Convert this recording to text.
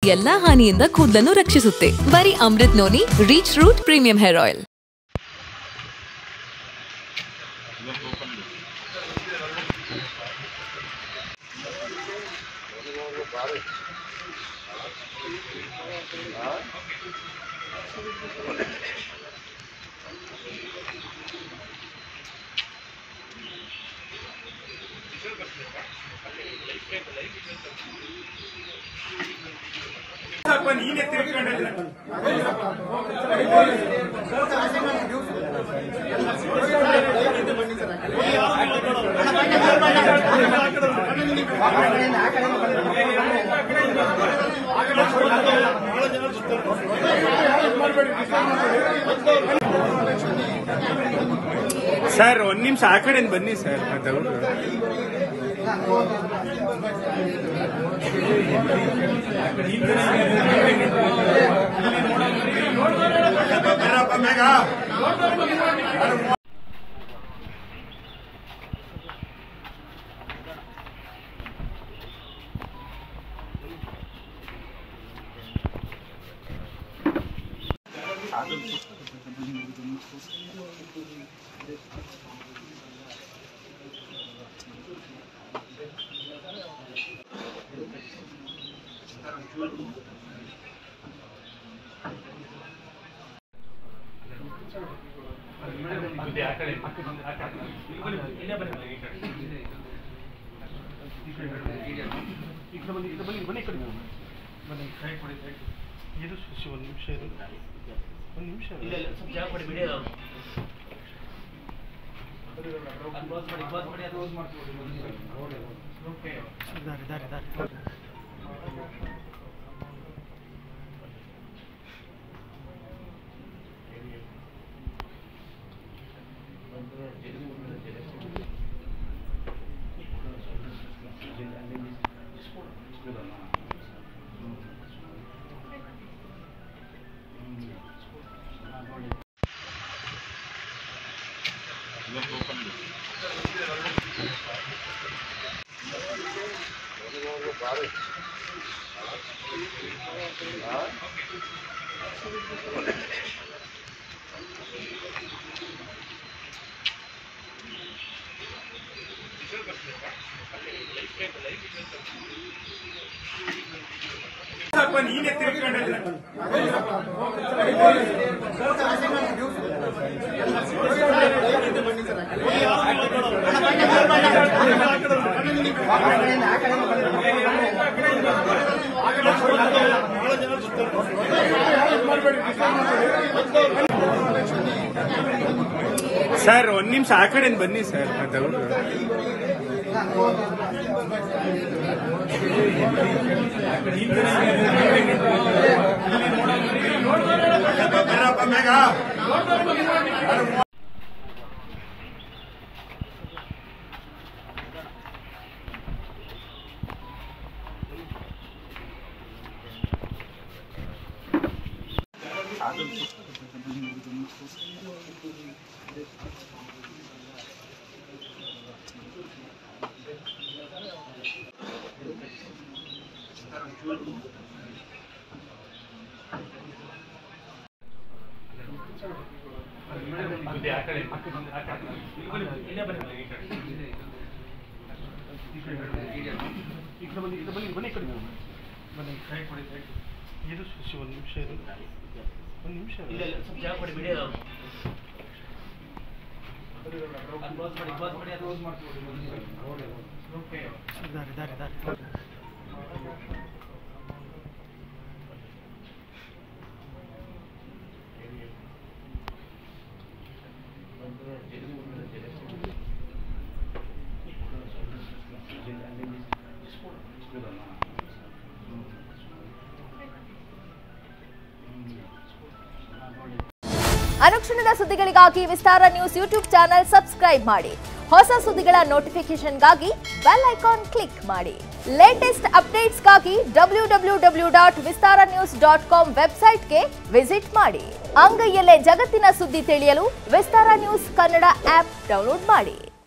ಎಲ್ಲಾ ಹಾನಿಯಿಂದ ಕೂದಲನ್ನು ರಕ್ಷಿಸುತ್ತೆ ಬರೀ Amrut noni reach root premium hair oil ಸ್ವಲ್ಪ ನೀನೇ ತಿಳ್ಕೊಂಡಿಲ್ಲ ಸರ್ ಒಂದ್ ನಿಮಿಷ ಆ ಕಡೆ ಬನ್ನಿ ಸರ್ ಮಾತಾಡೋದು ಇದು ಶಿಶು ಒಂದು ನಿಮಿಷ ಇರು ಒಂದು ನಿಮಿಷ ಇದಾರೆ ಇದಾರೆ ಇದಾರೆ ಸ್ವಲ್ಪ ನೀನೇ ತಿಳ್ಕೊಂಡಿಲ್ಲ ಸರ್ ಒಂದ್ ನಿಮಿಷ ಆ ಕಡೆ ಬನ್ನಿ ಸರ್ ಮಾತಾಡೋದು ಈ ಕಡೆ ಬನ್ನಿ ಈ ಕಡೆ ಬನ್ನಿ ಬನ್ನಿ ಈ ಕಡೆ ಬನ್ನಿ ಇದು ಶಿಶು ಒಂದು ನಿಮಿಷ ಇರು ಒಂದು ನಿಮಿಷ ಇದಾರೆ ಇದಾರೆ ಇದಾರೆ ಅನುಕ್ಷಣದ ಸುದ್ದಿಗಳಿಗಾಗಿ Vistara news YouTube channel subscribe ಮಾಡಿ ಹೊಸ ಸುದ್ದಿಗಳ ನೋಟಿಫಿಕೇಶನ್ಗಾಗಿ ಬೆಲ್ ಐಕಾನ್ ಕ್ಲಿಕ್ ಮಾಡಿ ಲೇಟೆಸ್ಟ್ ಅಪ್ಡೇಟ್ಸ್ಗಾಗಿ W W W dot Vistara news dot com ವೆಬ್ಸೈಟ್ಗೆ ವಿಸಿಟ್ ಮಾಡಿ ಅಂಗೈಯಲ್ಲೇ ಜಗತ್ತಿನ ಸುದ್ದಿ ತಿಳಿಯಲು Vistara news Kannada app download ಮಾಡಿ